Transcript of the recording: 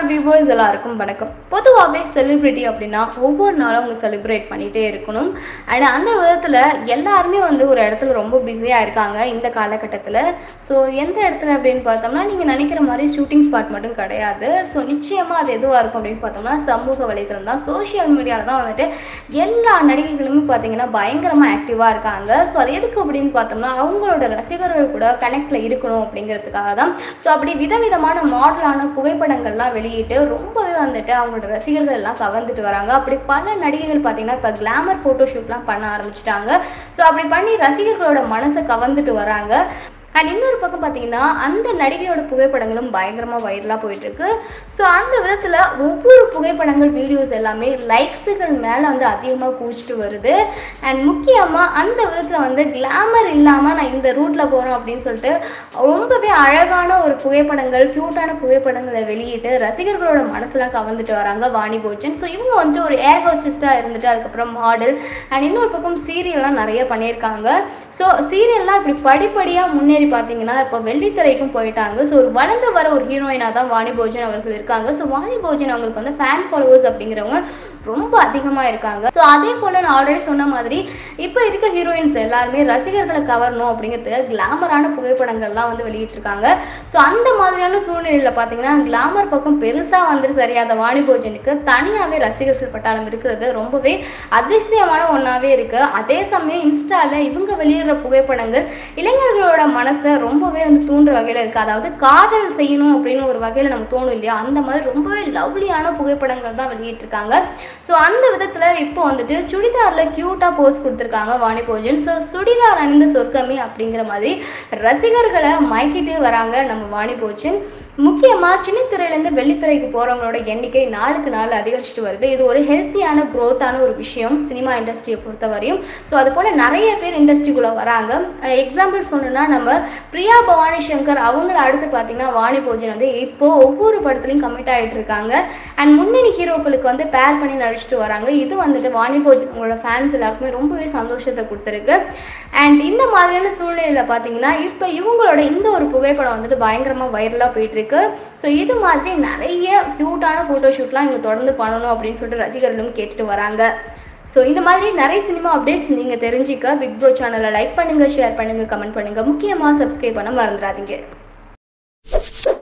channel viewers எல்லாருக்கும் வணக்கம் பொதுவாகவே செலிப்ரிட்டி அப்படின்னா ஒவ்வொரு நாளும் அவங்க செலிப்ரேட் பண்ணிகிட்டே இருக்கணும் அண்ட் அந்த விதத்தில் எல்லாருமே வந்து ஒரு இடத்துல ரொம்ப பிஸியாக இருக்காங்க இந்த காலகட்டத்தில் ஸோ எந்த இடத்துல அப்படின்னு பார்த்தோம்னா நீங்கள் நினைக்கிற மாதிரி ஷூட்டிங் ஸ்பாட் மட்டும் கிடையாது ஸோ நிச்சயமாக அது எதுவாக இருக்கும் அப்படின்னு பார்த்தோம்னா சமூக வலைத்தளம் தான் சோஷியல் மீடியாவில் தான் வந்துட்டு எல்லா நடிகைகளுமே பார்த்தீங்கன்னா பயங்கரமாக ஆக்டிவாக இருக்காங்க ஸோ அது எதுக்கு அப்படின்னு பார்த்தோம்னா அவங்களோட ரசிகர்கள் கூட கனெக்டில் இருக்கணும் அப்படிங்கிறதுக்காக தான் ஸோ அப்படி விதவிதமான மாடலான புகைப்படங்கள்லாம் வெளியிட்டு ரொம்பவே வந்துட்டு அவங்களோட ரசிகர்கள் எல்லாம் கவர்ந்துட்டு வராங்க அப்படி பல நடிகைகள் பார்த்தீங்கன்னா இப்போ கிளாமர் ஃபோட்டோஷூட்லாம் பண்ண ஆரம்பிச்சிட்டாங்க ஸோ அப்படி பண்ணி ரசிகர்களோட மனசை கவர்ந்துட்டு வராங்க அண்ட் இன்னொரு பக்கம் பார்த்தீங்கன்னா அந்த நடிகையோட புகைப்படங்களும் பயங்கரமாக வைரலாக போயிட்டுருக்கு ஸோ அந்த விதத்தில் ஒவ்வொரு புகைப்படங்கள் வீடியோஸ் எல்லாமே லைக்ஸுகள் மேலே வந்து அதிகமாக குவிச்சிட்டு வருது அண்ட் முக்கியமாக அந்த விதத்தில் வந்து கிளாமர் இல்லாமல் நான் இந்த ரூட்டில் போகிறேன் அப்படின்னு சொல்லிட்டு ரொம்பவே அழகான ஒரு புகைப்படங்கள் க்யூட்டான புகைப்படங்களை வெளியிட்டு ரசிகர்களோட மனசுலாம் கவர்ந்துட்டு வராங்க வாணி போச்சன் ஸோ இவங்க வந்துட்டு ஒரு ஏர் ஹோஸ்டிஸ்டாக இருந்துட்டு அதுக்கப்புறம் மாடல் அண்ட் இன்னொரு பக்கம் சீரியல்லாம் நிறைய பண்ணியிருக்காங்க ஸோ சீரியல்லாம் இப்படி படிப்படியாக முன்னேறி பார்த்தீங்கன்னா இப்போ வெள்ளித்திரைக்கும் போயிட்டாங்க ஸோ ஒரு வளர்ந்து வர ஒரு ஹீரோயினாக தான் வாணி போஜன் அவர்கள் இருக்காங்க ஸோ வாணி போஜன் அவங்களுக்கு வந்து ஃபேன் ஃபாலோவர்ஸ் அப்படிங்கிறவங்க ரொம்ப அதிகமாக இருக்காங்க ஸோ அதே போல் நான் ஆல்ரெடி சொன்ன மாதிரி இப்போ இருக்க ஹீரோயின்ஸ் எல்லாருமே ரசிகர்களை கவரணும் அப்படிங்கிறதுக்கு கிளாமரான புகைப்படங்கள்லாம் வந்து வெளியிட்டிருக்காங்க ஸோ அந்த மாதிரியான சூழ்நிலையில் பார்த்தீங்கன்னா கிளாமர் பக்கம் பெருசாக வந்துட்டு சரியாத வாணி போஜனுக்கு தனியாகவே ரசிகர்கள் பட்டாளம் இருக்கிறது ரொம்பவே அதிசயமான ஒன்றாவே இருக்குது அதே சமயம் இன்ஸ்டாவில் இவங்க வெளியிடுற புகைப்படங்கள் இளைஞர்களோட மனசை ரொம்பவே வந்து தூண்டுற வகையில் இருக்குது அதாவது காதல் செய்யணும் அப்படின்னு ஒரு வகையில் நமக்கு தோணும் இல்லையா அந்த மாதிரி ரொம்பவே லவ்லியான புகைப்படங்கள் தான் வெளியிட்டிருக்காங்க ஸோ அந்த விதத்தில் இப்போ வந்துட்டு சுடிதாரில் க்யூட்டாக போஸ் கொடுத்துருக்காங்க வாணி போஜன் ஸோ சுடிதார் அணிந்த சொர்க்கமே அப்படிங்கிற மாதிரி ரசிகர்களை மயக்கிட்டே வராங்க நம்ம வாணி போஜன் முக்கியமாக சின்ன திரையிலேருந்து வெள்ளித்திரைக்கு போகிறவங்களோட எண்ணிக்கை நாளுக்கு நாள் அதிகரிச்சுட்டு வருது இது ஒரு ஹெல்த்தியான க்ரோத்தான ஒரு விஷயம் சினிமா இண்டஸ்ட்ரியை பொறுத்தவரையும் ஸோ அது போல் நிறைய பேர் இண்டஸ்ட்ரிக்குள்ளே வராங்க எக்ஸாம்பிள் சொல்லணும்னா நம்ம பிரியா பவானி சங்கர் அவங்கள அடுத்து பார்த்தீங்கன்னா வாணி போஜன் வந்து இப்போது ஒவ்வொரு படத்துலையும் கமிட் ஆகிட்டு இருக்காங்க அண்ட் முன்னணி ஹீரோக்களுக்கு வந்து பேர் பண்ணி நடிச்சிட்டு வராங்க இது வந்துட்டு வாணி போஜன் உங்களோட ஃபேன்ஸ் எல்லாருக்குமே ரொம்பவே சந்தோஷத்தை கொடுத்துருக்கு அண்ட் இந்த மாதிரியான சூழ்நிலையில் பார்த்தீங்கன்னா இப்போ இவங்களோட இந்த ஒரு புகைப்படம் வந்துட்டு பயங்கரமாக வைரலாக போயிட்டு இருக்கு ஸோ இது மாதிரி நிறைய க்யூட்டான ஃபோட்டோஷூட்லாம் இவங்க தொடர்ந்து பண்ணணும் அப்படின்னு சொல்லிட்டு ரசிகர்களும் கேட்டுட்டு வராங்க ஸோ இந்த மாதிரி நிறைய சினிமா அப்டேட்ஸ் நீங்கள் தெரிஞ்சிக்க பிக் ப்ரோ சேனலை லைக் பண்ணுங்கள் ஷேர் பண்ணுங்கள் கமெண்ட் பண்ணுங்கள் முக்கியமாக சப்ஸ்கிரைப் பண்ண மறந்துடாதீங்க